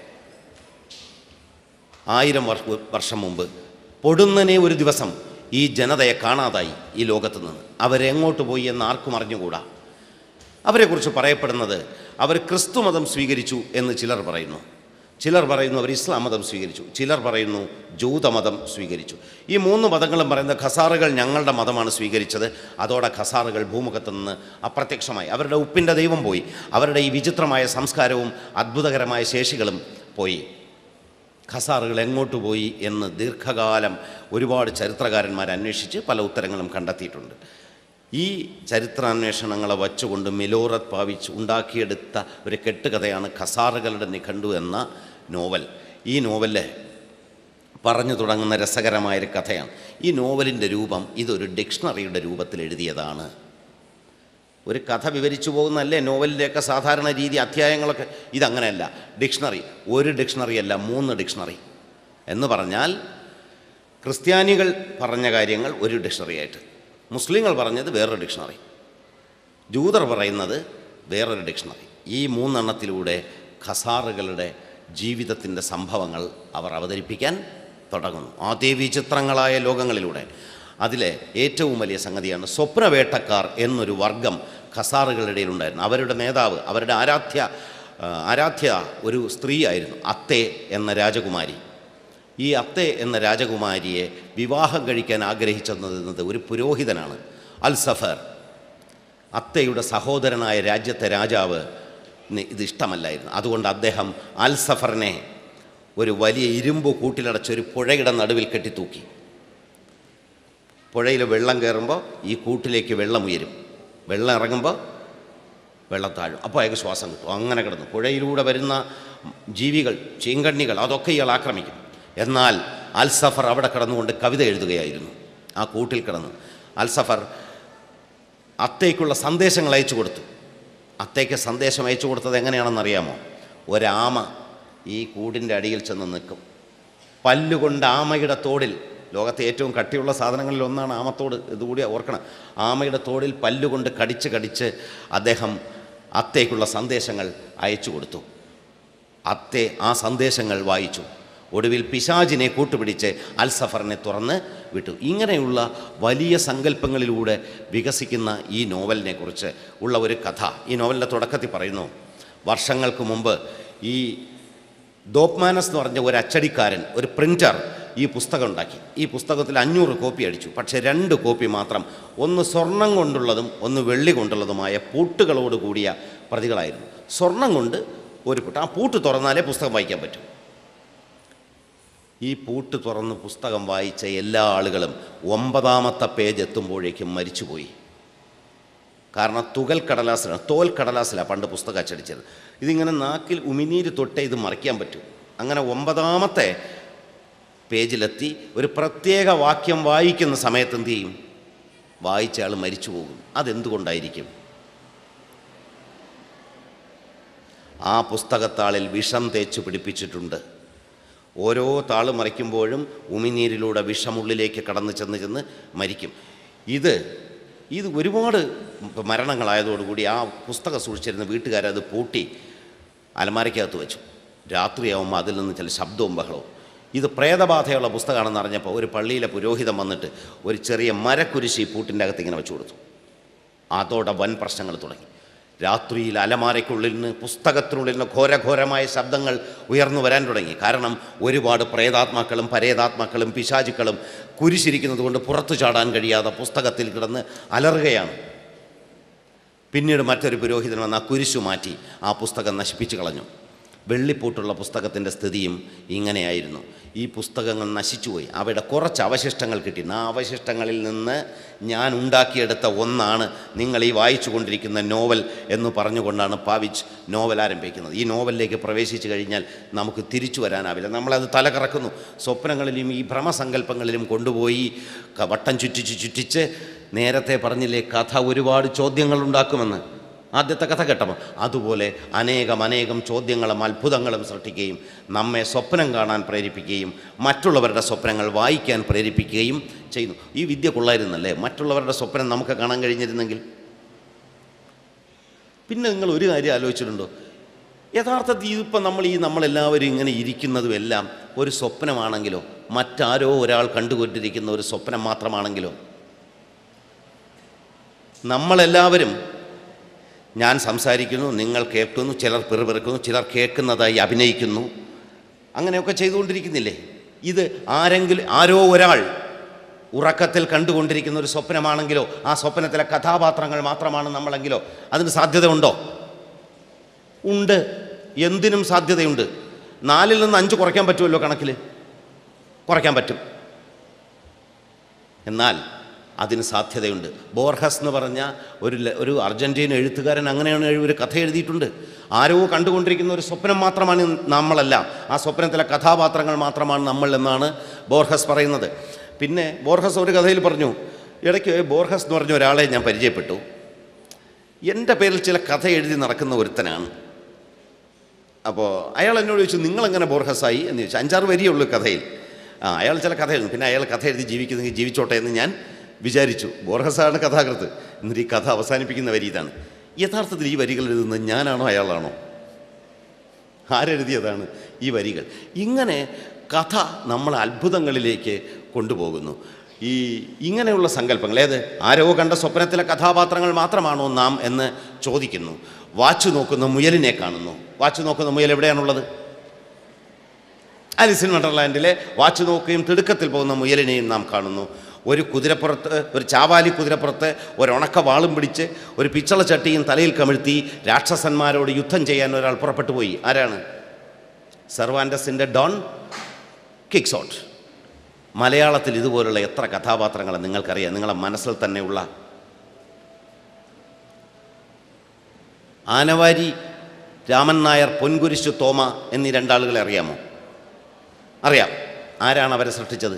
ആയിരം വർഷ വർഷം മുമ്പ് പൊടുന്നനെ ഒരു ദിവസം ഈ ജനതയെ കാണാതായി ഈ ലോകത്ത് നിന്ന് അവരെങ്ങോട്ട് പോയി എന്ന് ആർക്കും അറിഞ്ഞുകൂടാ അവരെക്കുറിച്ച് പറയപ്പെടുന്നത് അവർ ക്രിസ്തു മതം സ്വീകരിച്ചു എന്ന് ചിലർ പറയുന്നു ചിലർ പറയുന്നു അവർ ഇസ്ലാം മതം സ്വീകരിച്ചു ചിലർ പറയുന്നു ജൂതമതം സ്വീകരിച്ചു ഈ മൂന്ന് മതങ്ങളും പറയുന്ന ഖസാറുകൾ ഞങ്ങളുടെ മതമാണ് സ്വീകരിച്ചത് അതോടെ ഖസാറുകൾ ഭൂമുഖത്ത് നിന്ന് അപ്രത്യക്ഷമായി അവരുടെ ഉപ്പിൻ്റെ ദൈവം പോയി അവരുടെ ഈ വിചിത്രമായ സംസ്കാരവും അത്ഭുതകരമായ ശേഷികളും പോയി ഖസാറുകൾ എങ്ങോട്ട് പോയി എന്ന് ദീർഘകാലം ഒരുപാട് ചരിത്രകാരന്മാർ അന്വേഷിച്ച് പല ഉത്തരങ്ങളും കണ്ടെത്തിയിട്ടുണ്ട് ഈ ചരിത്രാന്വേഷണങ്ങളെ വച്ചുകൊണ്ട് മിലോറത്ത് ഭാവിച്ച് ഉണ്ടാക്കിയെടുത്ത ഒരു കെട്ടുകഥയാണ് ഖസാറുകളുടെ നിഘണ്ടു എന്ന നോവൽ ഈ നോവലിൽ പറഞ്ഞു തുടങ്ങുന്ന രസകരമായൊരു കഥയാണ് ഈ നോവലിൻ്റെ രൂപം ഇതൊരു ഡിക്ഷണറിയുടെ രൂപത്തിൽ എഴുതിയതാണ് ഒരു കഥ വിവരിച്ചു പോകുന്നതല്ലേ നോവലിൻ്റെയൊക്കെ സാധാരണ രീതി അധ്യായങ്ങളൊക്കെ ഇതങ്ങനെയല്ല ഡിക്ഷണറി ഒരു ഡിക്ഷണറി അല്ല മൂന്ന് ഡിക്ഷണറി എന്ന് പറഞ്ഞാൽ ക്രിസ്ത്യാനികൾ പറഞ്ഞ കാര്യങ്ങൾ ഒരു ഡിക്ഷണറി ആയിട്ട് മുസ്ലിങ്ങൾ പറഞ്ഞത് വേറൊരു ഡിക്ഷണറി ജൂതർ പറയുന്നത് വേറൊരു ഡിക്ഷണറി ഈ മൂന്നെണ്ണത്തിലൂടെ ഖസാറുകളുടെ ജീവിതത്തിൻ്റെ സംഭവങ്ങൾ അവർ അവതരിപ്പിക്കാൻ തുടങ്ങുന്നു അതേവിചിത്രങ്ങളായ ലോകങ്ങളിലൂടെ അതിലെ ഏറ്റവും വലിയ സംഗതിയാണ് സ്വപ്നവേട്ടക്കാർ എന്നൊരു വർഗം ഖസാറുകളുടെ ഇടയിലുണ്ടായിരുന്നു അവരുടെ നേതാവ് അവരുടെ ആരാധ്യ ആ, ആരാധ്യ ഒരു സ്ത്രീയായിരുന്നു അത്തെ എന്ന രാജകുമാരി ഈ അത്തെ എന്ന രാജകുമാരിയെ വിവാഹം കഴിക്കാൻ ആഗ്രഹിച്ചെന്നത് ഒരു പുരോഹിതനാണ് അൽ സഫർ അത്തയുടെ സഹോദരനായ രാജ്യത്തെ രാജാവ് ന് ഇത് ഇഷ്ടമല്ലായിരുന്നു അതുകൊണ്ട് അദ്ദേഹം അൽ സഫറിനെ ഒരു വലിയ ഇരുമ്പ് കൂട്ടിലടച്ച് ഒരു പുഴയുടെ നടുവിൽ കെട്ടിത്തൂക്കി പുഴയിൽ വെള്ളം കയറുമ്പോൾ ഈ കൂട്ടിലേക്ക് വെള്ളം ഉയരും വെള്ളം ഇറങ്ങുമ്പോൾ വെള്ളം താഴും അപ്പോൾ അയാൾക്ക് ശ്വാസം കിട്ടും അങ്ങനെ കിടന്നു പുഴയിലൂടെ വരുന്ന ജീവികൾ ചീങ്കണ്ണികൾ അതൊക്കെ ഇയാൾ ആക്രമിക്കും എന്നാൽ അൽസഫർ അവിടെ കിടന്നുകൊണ്ട് കവിത എഴുതുകയായിരുന്നു ആ കൂട്ടിൽ കിടന്ന് അൽസഫർ അത്തേക്കുള്ള സന്ദേശങ്ങൾ അയച്ചു കൊടുത്തു അത്തേക്ക് സന്ദേശം അയച്ചു കൊടുത്തത് എങ്ങനെയാണെന്നറിയാമോ ഒരാമ ഈ കൂടിൻ്റെ അടിയിൽ ചെന്ന് നിൽക്കും പല്ലുകൊണ്ട് ആമയുടെ തോടിൽ ലോകത്തെ ഏറ്റവും കട്ടിയുള്ള സാധനങ്ങളിൽ ഒന്നാണ് ആമത്തോട് ഇതുകൂടി ഓർക്കണം ആമയുടെ തോടിൽ പല്ലുകൊണ്ട് കടിച്ച് കടിച്ച് അദ്ദേഹം അത്തേക്കുള്ള സന്ദേശങ്ങൾ അയച്ചു കൊടുത്തു അത്തെ ആ സന്ദേശങ്ങൾ വായിച്ചു ഒടുവിൽ പിശാജിനെ കൂട്ടുപിടിച്ച് അൽസഫറിനെ തുറന്ന് വിട്ടു ഇങ്ങനെയുള്ള വലിയ സങ്കല്പങ്ങളിലൂടെ വികസിക്കുന്ന ഈ നോവലിനെ കുറിച്ച് ഉള്ള ഒരു കഥ ഈ നോവലിൻ്റെ തുടക്കത്തിൽ പറയുന്നു വർഷങ്ങൾക്ക് മുമ്പ് ഈ ദോപ്മാനസ് എന്ന് പറഞ്ഞ ഒരു അച്ചടിക്കാരൻ ഒരു പ്രിൻ്റർ ഈ പുസ്തകം ഉണ്ടാക്കി ഈ പുസ്തകത്തിൽ അഞ്ഞൂറ് കോപ്പി അടിച്ചു പക്ഷേ രണ്ട് കോപ്പി മാത്രം ഒന്ന് സ്വർണം കൊണ്ടുള്ളതും ഒന്ന് വെള്ളി കൊണ്ടുള്ളതുമായ പൂട്ടുകളോട് കൂടിയ പ്രതികളായിരുന്നു സ്വർണം കൊണ്ട് ഒരു പൂട്ട് ആ പൂട്ട് തുറന്നാലേ പുസ്തകം വായിക്കാൻ പറ്റും ഈ പൂട്ട് തുറന്ന് പുസ്തകം വായിച്ച എല്ലാ ആളുകളും ഒമ്പതാമത്തെ പേജ് എത്തുമ്പോഴേക്കും മരിച്ചുപോയി കാരണം തുകൽ കടലാസിലാണ് തോൽ കടലാസിലാണ് പണ്ട് പുസ്തകം അച്ചടിച്ചത് ഇതിങ്ങനെ നാക്കിൽ ഉമിനീര് തൊട്ടേ ഇത് മറിക്കാൻ പറ്റും അങ്ങനെ ഒമ്പതാമത്തെ പേജിലെത്തി ഒരു പ്രത്യേക വാക്യം വായിക്കുന്ന സമയത്ത് എന്ത് ചെയ്യും വായിച്ച ആൾ മരിച്ചു പോകും അതെന്തുകൊണ്ടായിരിക്കും ആ പുസ്തകത്താളിൽ വിഷം തേച്ച് പിടിപ്പിച്ചിട്ടുണ്ട് ഓരോ താള് മറിക്കുമ്പോഴും ഉമിനീരിലൂടെ വിഷമുള്ളിലേക്ക് കടന്ന് ചെന്ന് ചെന്ന് മരിക്കും ഇത് ഇത് ഒരുപാട് മരണങ്ങളായതോടുകൂടി ആ പുസ്തകം സൂക്ഷിച്ചിരുന്ന വീട്ടുകാരത് പൂട്ടി അലമാരയ്ക്കകത്ത് വെച്ചു രാത്രിയാവുമ്പോൾ അതിൽ നിന്ന് ചില ശബ്ദവും ബഹളവും ഇത് പ്രേതബാധയുള്ള പുസ്തകമാണെന്ന് അറിഞ്ഞപ്പോൾ ഒരു പള്ളിയിലെ പുരോഹിതൻ വന്നിട്ട് ഒരു ചെറിയ മരക്കുരിശി ഈ പൂട്ടിൻ്റെ അകത്ത് ഇങ്ങനെ വെച്ചു കൊടുത്തു അതോടെ വൻ പ്രശ്നങ്ങൾ തുടങ്ങി രാത്രിയിൽ അലമാരയ്ക്കുള്ളിൽ നിന്ന് പുസ്തകത്തിനുള്ളിൽ നിന്ന് ഘോരഘോരമായ ശബ്ദങ്ങൾ ഉയർന്നു വരാൻ തുടങ്ങി കാരണം ഒരുപാട് പ്രേതാത്മാക്കളും പരേതാത്മാക്കളും പിശാചുക്കളും കുരിശിരിക്കുന്നത് കൊണ്ട് പുറത്തു ചാടാൻ കഴിയാതെ പുസ്തകത്തിൽ കിടന്ന് അലറുകയാണ് പിന്നീട് മറ്റൊരു പുരോഹിതൻ വന്ന് ആ കുരിശു മാറ്റി ആ പുസ്തകം നശിപ്പിച്ചു കളഞ്ഞു വെള്ളിപ്പൂട്ടുള്ള പുസ്തകത്തിൻ്റെ സ്ഥിതിയും ഇങ്ങനെയായിരുന്നു ഈ പുസ്തകങ്ങൾ നശിച്ചുപോയി അവയുടെ കുറച്ച് അവശിഷ്ടങ്ങൾ കിട്ടി ആ അവശിഷ്ടങ്ങളിൽ നിന്ന് ഞാൻ ഉണ്ടാക്കിയെടുത്ത ഒന്നാണ് നിങ്ങൾ ഈ വായിച്ചു കൊണ്ടിരിക്കുന്ന നോവൽ എന്ന് പറഞ്ഞുകൊണ്ടാണ് പാവിച്ച് നോവൽ ആരംഭിക്കുന്നത് ഈ നോവലിലേക്ക് പ്രവേശിച്ചു കഴിഞ്ഞാൽ നമുക്ക് തിരിച്ചു വരാനാവില്ല നമ്മളത് തലകറക്കുന്നു സ്വപ്നങ്ങളിലും ഈ ഭ്രമസങ്കല്പങ്ങളിലും കൊണ്ടുപോയി ക- വട്ടം ചുറ്റിച്ച് ചുറ്റിച്ച് നേരത്തെ പറഞ്ഞില്ലേ കഥ ഒരുപാട് ചോദ്യങ്ങൾ ഉണ്ടാക്കുമെന്ന് ആദ്യത്തെ കഥ കേട്ടപ്പോൾ അതുപോലെ അനേകം അനേകം ചോദ്യങ്ങളും അത്ഭുതങ്ങളും സൃഷ്ടിക്കുകയും നമ്മെ സ്വപ്നം കാണാൻ പ്രേരിപ്പിക്കുകയും മറ്റുള്ളവരുടെ സ്വപ്നങ്ങൾ വായിക്കാൻ പ്രേരിപ്പിക്കുകയും ചെയ്യുന്നു ഈ വിദ്യ കൊള്ളായിരുന്നല്ലേ മറ്റുള്ളവരുടെ സ്വപ്നം നമുക്ക് കാണാൻ കഴിഞ്ഞിരുന്നെങ്കിൽ പിന്നെ നിങ്ങൾ ഒരു കാര്യം ആലോചിച്ചിട്ടുണ്ടോ യഥാർത്ഥത്തിൽ ഇതിപ്പോൾ നമ്മൾ ഈ നമ്മളെല്ലാവരും ഇങ്ങനെ ഇരിക്കുന്നതും എല്ലാം ഒരു സ്വപ്നമാണെങ്കിലോ മറ്റാരോ ഒരാൾ കണ്ടുകൊണ്ടിരിക്കുന്ന ഒരു സ്വപ്നം മാത്രമാണെങ്കിലോ നമ്മളെല്ലാവരും ഞാൻ സംസാരിക്കുന്നു നിങ്ങൾ കേൾക്കുന്നു ചിലർ പിറുപിറുക്കുന്നു ചിലർ കേൾക്കുന്നതായി അഭിനയിക്കുന്നു അങ്ങനെയൊക്കെ ചെയ്തുകൊണ്ടിരിക്കുന്നില്ലേ ഇത് ആരെങ്കിലും ആരോ ഒരാൾ ഉറക്കത്തിൽ കണ്ടുകൊണ്ടിരിക്കുന്ന ഒരു സ്വപ്നമാണെങ്കിലോ ആ സ്വപ്നത്തിലെ കഥാപാത്രങ്ങൾ മാത്രമാണ് നമ്മളെങ്കിലോ അതിന് സാധ്യത ഉണ്ടോ ഉണ്ട് എന്തിനും സാധ്യതയുണ്ട് നാലിൽ നിന്ന് അഞ്ച് കുറയ്ക്കാൻ പറ്റുമല്ലോ കണക്കിൽ കുറയ്ക്കാൻ പറ്റും എന്നാൽ അതിന് സാധ്യതയുണ്ട് ബോർഹസ് എന്ന് പറഞ്ഞ ഒരു ല- ഒരു അർജൻറ്റീന എഴുത്തുകാരൻ അങ്ങനെയാണ് എഴു- ഒരു കഥ എഴുതിയിട്ടുണ്ട് ആരോ കണ്ടുകൊണ്ടിരിക്കുന്ന ഒരു സ്വപ്നം മാത്രമാണ് നമ്മളെല്ലാം ആ സ്വപ്നത്തിലെ കഥാപാത്രങ്ങൾ മാത്രമാണ് നമ്മൾ എന്നാണ് ബോർഹസ് പറയുന്നത് പിന്നെ ബോർഹസ് ഒരു കഥയിൽ പറഞ്ഞു ഇടയ്ക്ക് ബോർഹസ് എന്ന് പറഞ്ഞ ഒരാളെ ഞാൻ പരിചയപ്പെട്ടു എൻ്റെ പേരിൽ ചില കഥ എഴുതി നടക്കുന്ന ഒരുത്തനാണ് അപ്പോൾ അയാൾ എന്നോട് ചോദിച്ചു നിങ്ങളെങ്ങനെ ബോർഹസായി എന്ന് ചോദിച്ചു അഞ്ചാറ് വരിയേ ഉള്ളൂ കഥയിൽ ആ അയാൾ ചില കഥ എഴുതും പിന്നെ അയാൾ കഥ എഴുതി ജീവിക്കുന്നെങ്കിൽ ജീവിച്ചോട്ടെ എന്ന് ഞാൻ വിചാരിച്ചു ബോർഹസാണ് കഥാകൃത്ത് എന്നിട്ട് ഈ കഥ അവസാനിപ്പിക്കുന്ന വരി ഇതാണ് യഥാർത്ഥത്തിൽ ഈ വരികൾ എഴുതുന്നത് ഞാനാണോ അയാളാണോ ആരെഴുതിയതാണ് ഈ വരികൾ ഇങ്ങനെ കഥ നമ്മൾ അത്ഭുതങ്ങളിലേക്ക് കൊണ്ടുപോകുന്നു ഈ ഇങ്ങനെയുള്ള സങ്കല്പങ്ങൾ ഏത് ആരോ കണ്ട സ്വപ്നത്തിലെ കഥാപാത്രങ്ങൾ മാത്രമാണോ നാം എന്ന് ചോദിക്കുന്നു വാച്ച് നോക്കുന്ന മുയലിനെ കാണുന്നു വാച്ച് നോക്കുന്ന മുയൽ എവിടെയാണുള്ളത് ആലിസിൻ വണ്ടർലാൻഡിലെ വാച്ച് നോക്കുകയും തിടുക്കത്തിൽ പോകുന്ന മുയലിനെയും നാം കാണുന്നു ഒരു കുതിരപ്പുറത്ത് ഒരു ചാവാലി കുതിരപ്പുറത്ത് ഒരു ഉണക്ക വാളും പിടിച്ച് ഒരു പിച്ചള ചട്ടിയും തലയിൽ കമിഴ്ത്തി രാക്ഷസന്മാരോട് യുദ്ധം ചെയ്യാൻ ഒരാൾ പുറപ്പെട്ടു പോയി ആരാണ് സെർവാൻഡസിൻ്റെ ഡോൺ കിക്സോട്ട് മലയാളത്തിൽ ഇതുപോലുള്ള എത്ര കഥാപാത്രങ്ങൾ നിങ്ങൾക്കറിയാം നിങ്ങളെ മനസ്സിൽ തന്നെയുള്ള ആനവാരി രാമൻ നായർ പൊൻകുരിശു തോമ എന്നീ രണ്ടാളുകളെ അറിയാമോ അറിയാം ആരാണ് അവരെ സൃഷ്ടിച്ചത്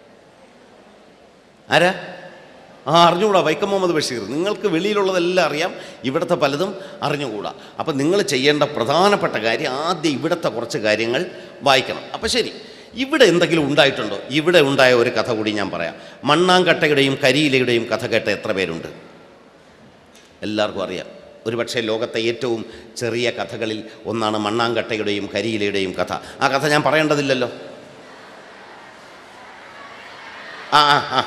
ആരാ ആ അറിഞ്ഞുകൂടാ വൈക്കം മുഹമ്മദ് ബഷീർ നിങ്ങൾക്ക് വെളിയിലുള്ളതെല്ലാം അറിയാം ഇവിടുത്തെ പലതും അറിഞ്ഞുകൂടാ അപ്പം നിങ്ങൾ ചെയ്യേണ്ട പ്രധാനപ്പെട്ട കാര്യം ആദ്യം ഇവിടുത്തെ കുറച്ച് കാര്യങ്ങൾ വായിക്കണം അപ്പം ശരി ഇവിടെ എന്തെങ്കിലും ഉണ്ടായിട്ടുണ്ടോ ഇവിടെ ഉണ്ടായ ഒരു കഥ കൂടി ഞാൻ പറയാം മണ്ണാങ്കട്ടയുടെയും കരിയിലയുടെയും കഥ കേട്ട എത്ര പേരുണ്ട് എല്ലാവർക്കും അറിയാം ഒരുപക്ഷെ ലോകത്തെ ഏറ്റവും ചെറിയ കഥകളിൽ ഒന്നാണ് മണ്ണാങ്കട്ടയുടെയും കരിയിലയുടെയും കഥ ആ കഥ ഞാൻ പറയേണ്ടതില്ലല്ലോ ആ ആ ആ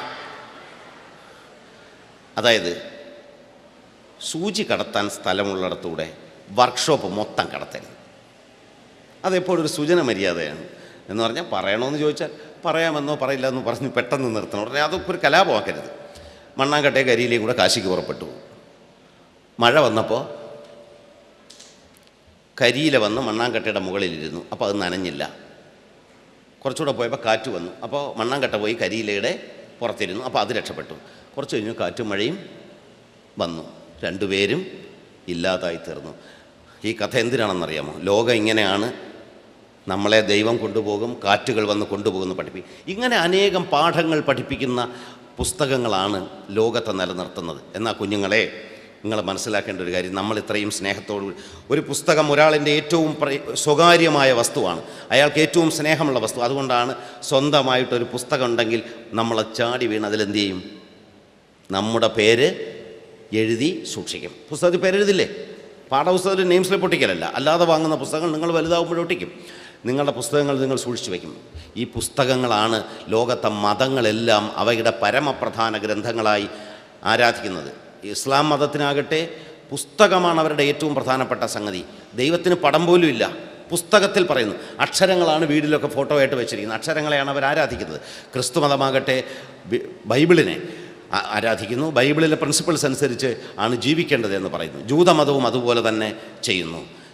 അതായത് സൂചി കടത്താൻ സ്ഥലമുള്ളിടത്തൂടെ വർക്ക്ഷോപ്പ് മൊത്തം കടത്തരുത് അതെപ്പോഴും ഒരു സൂചന മര്യാദയാണ് എന്ന് പറഞ്ഞാൽ പറയണമെന്ന് ചോദിച്ചാൽ പറയാമെന്നോ പറയില്ല എന്ന് പറഞ്ഞ് പെട്ടെന്ന് നിർത്തണം ഉടനെ അതൊക്കെ ഒരു കലാപമാക്കരുത് മണ്ണാങ്കട്ടയെ കരിയിലെയും കൂടെ കാശിക്ക് പുറപ്പെട്ടു മഴ വന്നപ്പോൾ കരിയില വന്ന് മണ്ണാങ്കട്ടയുടെ മുകളിലിരുന്നു അപ്പോൾ അത് നനഞ്ഞില്ല കുറച്ചുകൂടെ പോയപ്പോൾ കാറ്റ് വന്നു അപ്പോൾ മണ്ണാങ്കട്ട പോയി കരിയിലയുടെ പുറത്തിരുന്നു അപ്പോൾ അത് രക്ഷപ്പെട്ടു കുറച്ച് കഴിഞ്ഞു കാറ്റും മഴയും വന്നു രണ്ടുപേരും ഇല്ലാതായി തീർന്നു ഈ കഥ എന്തിനാണെന്നറിയാമോ ലോകം ഇങ്ങനെയാണ് നമ്മളെ ദൈവം കൊണ്ടുപോകും കാറ്റുകൾ വന്ന് കൊണ്ടുപോകുന്നു പഠിപ്പിക്കും ഇങ്ങനെ അനേകം പാഠങ്ങൾ പഠിപ്പിക്കുന്ന പുസ്തകങ്ങളാണ് ലോകത്തെ നിലനിർത്തുന്നത് എന്നാൽ കുഞ്ഞുങ്ങളെ നിങ്ങൾ മനസ്സിലാക്കേണ്ട ഒരു കാര്യം നമ്മൾ ഇത്രയും സ്നേഹത്തോടു കൂടി- ഒരു പുസ്തകം ഒരാളിൻ്റെ ഏറ്റവും പ്ര- സ്വകാര്യമായ വസ്തുവാണ് അയാൾക്ക് ഏറ്റവും സ്നേഹമുള്ള വസ്തു അതുകൊണ്ടാണ് സ്വന്തമായിട്ടൊരു പുസ്തകം ഉണ്ടെങ്കിൽ നമ്മൾ ചാടി വീണ് അതിലെന്ത് ചെയ്യും നമ്മുടെ പേര് എഴുതി സൂക്ഷിക്കും പുസ്തകത്തിൽ പേരെഴുതില്ലേ പാഠപുസ്തകത്തിൽ നെയിം സ്ലിപ്പ് ഒട്ടിക്കലല്ല അല്ലാതെ വാങ്ങുന്ന പുസ്തകങ്ങൾ നിങ്ങൾ വലുതാകുമ്പോൾ ഒട്ടിക്കും നിങ്ങളുടെ പുസ്തകങ്ങൾ നിങ്ങൾ സൂക്ഷിച്ചു വയ്ക്കും ഈ പുസ്തകങ്ങളാണ് ലോകത്തെ മതങ്ങളെല്ലാം അവയുടെ പരമപ്രധാന ഗ്രന്ഥങ്ങളായി ആരാധിക്കുന്നത് ഇസ്ലാം മതത്തിനാകട്ടെ പുസ്തകമാണ് അവരുടെ ഏറ്റവും പ്രധാനപ്പെട്ട സംഗതി ദൈവത്തിന് പടം പോലും ഇല്ല പുസ്തകത്തിൽ പറയുന്നു അക്ഷരങ്ങളാണ് വീടിലൊക്കെ ഫോട്ടോ ആയിട്ട് വെച്ചിരിക്കുന്നത് അക്ഷരങ്ങളെയാണ് അവർ ആരാധിക്കുന്നത് ക്രിസ്തു മതമാകട്ടെ ബി- ബൈബിളിനെ ആ- ആരാധിക്കുന്നു ബൈബിളിലെ പ്രിൻസിപ്പിൾസ് അനുസരിച്ച് ആണ് ജീവിക്കേണ്ടത് എന്ന് പറയുന്നു ജൂതമതവും അതുപോലെ തന്നെ ചെയ്യുന്നു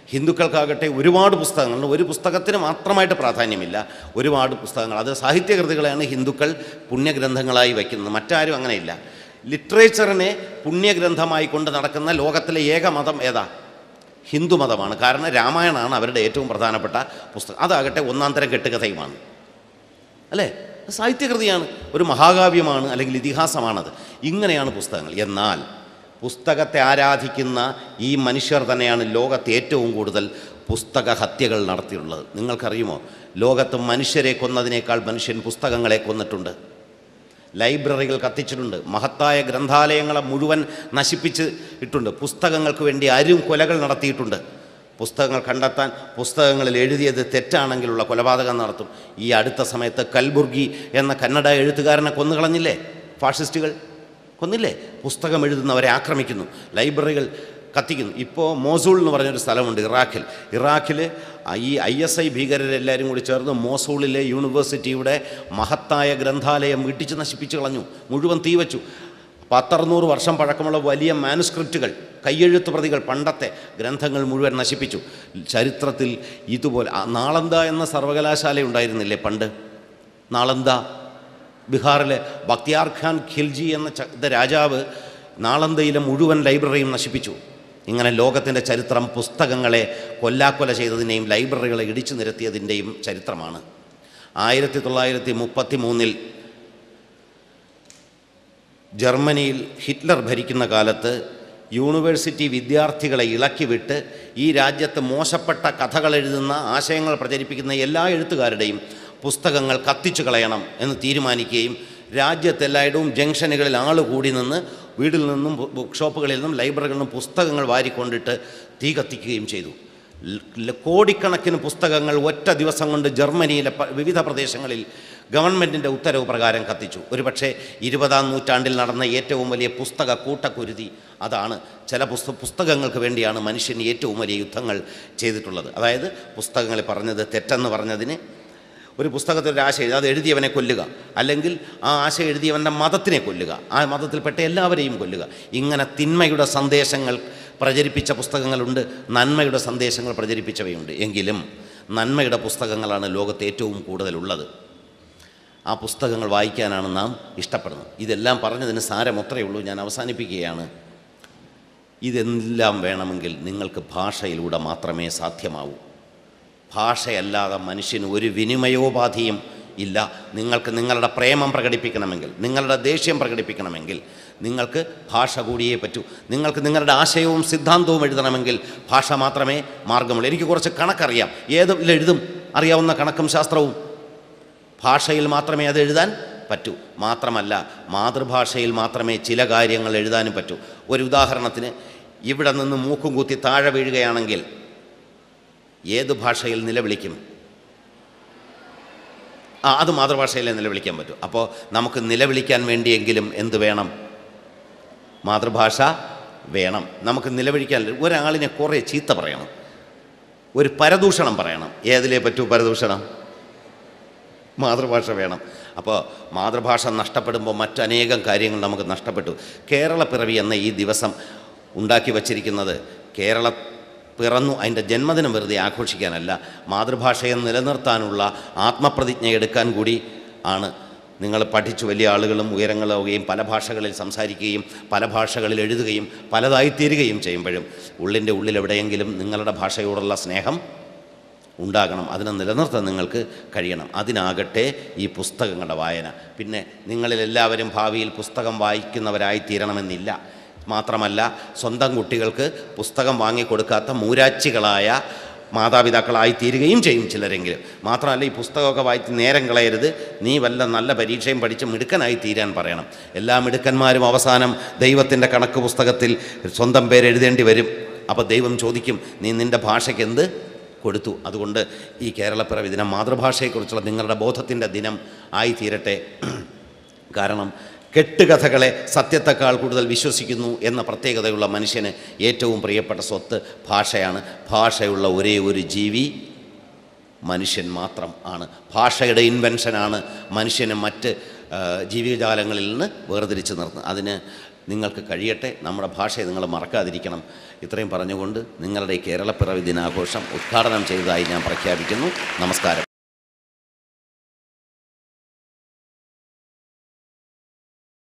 ഹിന്ദുക്കൾക്കാകട്ടെ ഒരുപാട് പുസ്തകങ്ങളുണ്ട് ഒരു പുസ്തകത്തിന് മാത്രമായിട്ട് പ്രാധാന്യമില്ല ഒരുപാട് പുസ്തകങ്ങൾ അത് സാഹിത്യകൃതികളാണ് ഹിന്ദുക്കൾ പുണ്യഗ്രന്ഥങ്ങളായി വയ്ക്കുന്നത് മറ്റാരും അങ്ങനെയില്ല ലിറ്ററേച്ചറിനെ പുണ്യഗ്രന്ഥമായി കൊണ്ട് നടക്കുന്ന ലോകത്തിലെ ഏക മതം ഏതാ ഹിന്ദുമതമാണ് കാരണം രാമായണമാണ് അവരുടെ ഏറ്റവും പ്രധാനപ്പെട്ട പുസ്തകം അതാകട്ടെ ഒന്നാം തരം കെട്ടുകഥയുമാണ് അല്ലേ അത് സാഹിത്യകൃതിയാണ് ഒരു മഹാകാവ്യമാണ് അല്ലെങ്കിൽ ഇതിഹാസമാണത് ഇങ്ങനെയാണ് പുസ്തകങ്ങൾ എന്നാൽ പുസ്തകത്തെ ആരാധിക്കുന്ന ഈ മനുഷ്യർ തന്നെയാണ് ലോകത്ത് ഏറ്റവും കൂടുതൽ പുസ്തക ഹത്യകൾ നടത്തിയിട്ടുള്ളത് നിങ്ങൾക്കറിയുമോ ലോകത്ത് മനുഷ്യരെ കൊന്നതിനേക്കാൾ മനുഷ്യൻ പുസ്തകങ്ങളെ കൊന്നിട്ടുണ്ട് ലൈബ്രറികൾ കത്തിച്ചിട്ടുണ്ട് മഹത്തായ ഗ്രന്ഥാലയങ്ങളെ മുഴുവൻ നശിപ്പിച്ച് ഇട്ടുണ്ട് പുസ്തകങ്ങൾക്ക് വേണ്ടി അരും കൊലകൾ നടത്തിയിട്ടുണ്ട് പുസ്തകങ്ങൾ കണ്ടെത്താൻ പുസ്തകങ്ങളിൽ എഴുതിയത് തെറ്റാണെങ്കിലുള്ള കൊലപാതകം നടത്തും ഈ അടുത്ത സമയത്ത് കൽബുർഗി എന്ന കന്നഡ എഴുത്തുകാരനെ കൊന്നുകളഞ്ഞില്ലേ ഫാഷിസ്റ്റുകൾ കൊന്നില്ലേ പുസ്തകം എഴുതുന്നവരെ ആക്രമിക്കുന്നു ലൈബ്രറികൾ കത്തിക്കുന്നു ഇപ്പോൾ മോസൂൾ എന്ന് പറഞ്ഞൊരു സ്ഥലമുണ്ട് ഇറാഖിൽ ഇറാഖിൽ ഈ ഐ എസ് ഐ ഭീകരരെല്ലാവരും കൂടി ചേർന്ന് മോസൂളിലെ യൂണിവേഴ്സിറ്റിയുടെ മഹത്തായ ഗ്രന്ഥാലയം ഇടിച്ച് നശിപ്പിച്ച് കളഞ്ഞു മുഴുവൻ തീവച്ചു പത്തറുന്നൂറ് വർഷം പഴക്കമുള്ള വലിയ മാനുസ്ക്രിപ്റ്റുകൾ കയ്യെഴുത്ത് പ്രതികൾ പണ്ടത്തെ ഗ്രന്ഥങ്ങൾ മുഴുവൻ നശിപ്പിച്ചു ചരിത്രത്തിൽ ഇതുപോലെ ആ, നാളന്ദ എന്ന സർവകലാശാല ഉണ്ടായിരുന്നില്ലേ പണ്ട് നാളന്ദ ബീഹാറിലെ ബക്തിയാർ ഖാൻ ഖിൽജി എന്ന ച- ഇത് രാജാവ് നാളന്തയിലെ മുഴുവൻ ലൈബ്രറിയും നശിപ്പിച്ചു ഇങ്ങനെ ലോകത്തിൻ്റെ ചരിത്രം പുസ്തകങ്ങളെ കൊല്ലാക്കൊല ചെയ്തതിൻ്റെയും ലൈബ്രറികളെ ഇടിച്ചു നിരത്തിയതിൻ്റെയും ചരിത്രമാണ് ആയിരത്തി തൊള്ളായിരത്തി മുപ്പത്തി മൂന്നിൽ ജർമ്മനിയിൽ ഹിറ്റ്ലർ ഭരിക്കുന്ന കാലത്ത് യൂണിവേഴ്സിറ്റി വിദ്യാർത്ഥികളെ ഇളക്കി വിട്ട് ഈ രാജ്യത്ത് മോശപ്പെട്ട കഥകൾ എഴുതുന്ന ആശയങ്ങൾ പ്രചരിപ്പിക്കുന്ന എല്ലാ എഴുത്തുകാരുടെയും പുസ്തകങ്ങൾ കത്തിച്ചു കളയണം എന്ന് തീരുമാനിക്കുകയും രാജ്യത്തെല്ലായിടവും ജംഗ്ഷനുകളിൽ ആൾ കൂടി നിന്ന് വീട്ടിൽ നിന്നും ബു- ബുക്ക് ഷോപ്പുകളിൽ നിന്നും ലൈബ്രറികളിൽ നിന്നും പുസ്തകങ്ങൾ വാരിക്കൊണ്ടിട്ട് തീ കത്തിക്കുകയും ചെയ്തു ല- ല- കോടിക്കണക്കിന് പുസ്തകങ്ങൾ ഒറ്റ ദിവസം കൊണ്ട് ജർമ്മനിയിലെ പ- വിവിധ പ്രദേശങ്ങളിൽ ഗവൺമെൻറ്റിൻ്റെ ഉത്തരവ് പ്രകാരം കത്തിച്ചു ഒരുപക്ഷെ ഇരുപതാം നൂറ്റാണ്ടിൽ നടന്ന ഏറ്റവും വലിയ പുസ്തക കൂട്ടക്കുരുതി അതാണ് ചില പുസ്ത പുസ്തകങ്ങൾക്ക് വേണ്ടിയാണ് മനുഷ്യൻ ഏറ്റവും വലിയ യുദ്ധങ്ങൾ ചെയ്തിട്ടുള്ളത് അതായത് പുസ്തകങ്ങളിൽ പറഞ്ഞത് തെറ്റെന്ന് പറഞ്ഞതിന് ഒരു പുസ്തകത്തിൽ ഒരു ആശയം എഴുതി, അത് എഴുതിയവനെ കൊല്ലുക അല്ലെങ്കിൽ ആ ആശയം എഴുതിയവൻ്റെ മതത്തിനെ കൊല്ലുക ആ മതത്തിൽപ്പെട്ട എല്ലാവരെയും കൊല്ലുക ഇങ്ങനെ തിന്മയുടെ സന്ദേശങ്ങൾ പ്രചരിപ്പിച്ച പുസ്തകങ്ങളുണ്ട് നന്മയുടെ സന്ദേശങ്ങൾ പ്രചരിപ്പിച്ചവയുണ്ട് എങ്കിലും നന്മയുടെ പുസ്തകങ്ങളാണ് ലോകത്ത് ഏറ്റവും കൂടുതലുള്ളത് ആ പുസ്തകങ്ങൾ വായിക്കാനാണ് നാം ഇഷ്ടപ്പെടുന്നത് ഇതെല്ലാം പറഞ്ഞതിന് സാരമത്രയേ ഉള്ളൂ ഞാൻ അവസാനിപ്പിക്കുകയാണ് ഇതെല്ലാം വേണമെങ്കിൽ നിങ്ങൾക്ക് ഭാഷയിലൂടെ മാത്രമേ സാധ്യമാവൂ ഭാഷയല്ലാതെ മനുഷ്യന് ഒരു വിനിമയോപാധിയും ഇല്ല നിങ്ങൾക്ക് നിങ്ങളുടെ പ്രേമം പ്രകടിപ്പിക്കണമെങ്കിൽ നിങ്ങളുടെ ദേഷ്യം പ്രകടിപ്പിക്കണമെങ്കിൽ നിങ്ങൾക്ക് ഭാഷ കൂടിയേ പറ്റൂ നിങ്ങൾക്ക് നിങ്ങളുടെ ആശയവും സിദ്ധാന്തവും എഴുതണമെങ്കിൽ ഭാഷ മാത്രമേ മാർഗമുള്ളൂ എനിക്ക് കുറച്ച് കണക്കറിയാം ഏതിൽ എഴുതും അറിയാവുന്ന കണക്കും ശാസ്ത്രവും ഭാഷയിൽ മാത്രമേ അത് എഴുതാൻ പറ്റൂ മാത്രമല്ല മാതൃഭാഷയിൽ മാത്രമേ ചില കാര്യങ്ങൾ എഴുതാനും പറ്റൂ ഒരു ഉദാഹരണത്തിന് ഇവിടെ നിന്ന് മൂക്കും കുത്തി താഴെ വീഴുകയാണെങ്കിൽ ഏത് ഭാഷയിൽ നിലവിളിക്കും ആ അത് മാതൃഭാഷയിലേ നിലവിളിക്കാൻ പറ്റൂ അപ്പോൾ നമുക്ക് നിലവിളിക്കാൻ വേണ്ടിയെങ്കിലും എന്ത് വേണം മാതൃഭാഷ വേണം നമുക്ക് നിലവിളിക്കാൻ ഒരാളിനെ കുറേ ചീത്ത പറയണം ഒരു പരദൂഷണം പറയണം ഏതിലേ പറ്റൂ പരദൂഷണം മാതൃഭാഷ വേണം അപ്പോൾ മാതൃഭാഷ നഷ്ടപ്പെടുമ്പോൾ മറ്റനേകം കാര്യങ്ങൾ നമുക്ക് നഷ്ടപ്പെട്ടു കേരള പിറവി എന്ന ഈ ദിവസം ഉണ്ടാക്കി വച്ചിരിക്കുന്നത് കേരള പിറന്നു അതിൻ്റെ ജന്മദിനം വെറുതെ ആഘോഷിക്കാനല്ല മാതൃഭാഷയെ നിലനിർത്താനുള്ള ആത്മപ്രതിജ്ഞ എടുക്കാൻ കൂടി ആണ് നിങ്ങൾ പഠിച്ചു വലിയ ആളുകളും ഉയരങ്ങളാവുകയും പല ഭാഷകളിൽ സംസാരിക്കുകയും പല ഭാഷകളിൽ എഴുതുകയും പലതായിത്തീരുകയും ചെയ്യുമ്പോഴും ഉള്ളിൻ്റെ ഉള്ളിൽ എവിടെയെങ്കിലും നിങ്ങളുടെ ഭാഷയോടുള്ള സ്നേഹം ഉണ്ടാകണം അതിനെ നിലനിർത്താൻ നിങ്ങൾക്ക് കഴിയണം അതിനാകട്ടെ ഈ പുസ്തകങ്ങളുടെ വായന പിന്നെ നിങ്ങളിലെല്ലാവരും ഭാവിയിൽ പുസ്തകം വായിക്കുന്നവരായി തീരണമെന്നില്ല മാത്രമല്ല സ്വന്തം കുട്ടികൾക്ക് പുസ്തകം വാങ്ങിക്കൊടുക്കാത്ത മൂരാച്ചികളായ മാതാപിതാക്കളായി തീരുകയും ചെയ്യും ചിലരെങ്കിലും മാത്രമല്ല ഈ പുസ്തകമൊക്കെ വായിച്ച് നേരം കളയരുത് നീ വല്ല നല്ല പരീക്ഷയും പഠിച്ച് മിടുക്കനായി തീരാൻ പറയണം എല്ലാ മിടുക്കന്മാരും അവസാനം ദൈവത്തിൻ്റെ കണക്ക് പുസ്തകത്തിൽ സ്വന്തം പേര് എഴുതേണ്ടി വരും അപ്പോൾ ദൈവം ചോദിക്കും നീ നിൻ്റെ ഭാഷയ്ക്ക് എന്ത് കൊടുത്തു അതുകൊണ്ട് ഈ കേരളപ്പിറവി ദിനം മാതൃഭാഷയെക്കുറിച്ചുള്ള നിങ്ങളുടെ ബോധത്തിൻ്റെ ദിനം ആയി തീരട്ടെ കാരണം കെട്ടുകഥകളെ സത്യത്തെക്കാൾ കൂടുതൽ വിശ്വസിക്കുന്നു എന്ന പ്രത്യേകതയുള്ള മനുഷ്യന് ഏറ്റവും പ്രിയപ്പെട്ട സ്വത്ത് ഭാഷയാണ് ഭാഷയുള്ള ഒരേ ഒരു ജീവി മനുഷ്യൻ മാത്രം ആണ് ഭാഷയുടെ ഇൻവെൻഷനാണ് മനുഷ്യനെ മറ്റ് ആ, ജീവിജാലങ്ങളിൽ നിന്ന് വേർതിരിച്ച് നിർത്തുന്നത് അതിന് നിങ്ങൾക്ക് കഴിയട്ടെ നമ്മുടെ ഭാഷയെ നിങ്ങൾ മറക്കാതിരിക്കണം ഇത്രയും പറഞ്ഞുകൊണ്ട് നിങ്ങളുടെ ഈ കേരളപ്പിറവി ദിനാഘോഷം ഉദ്ഘാടനം ചെയ്തതായി ഞാൻ പ്രഖ്യാപിക്കുന്നു നമസ്കാരം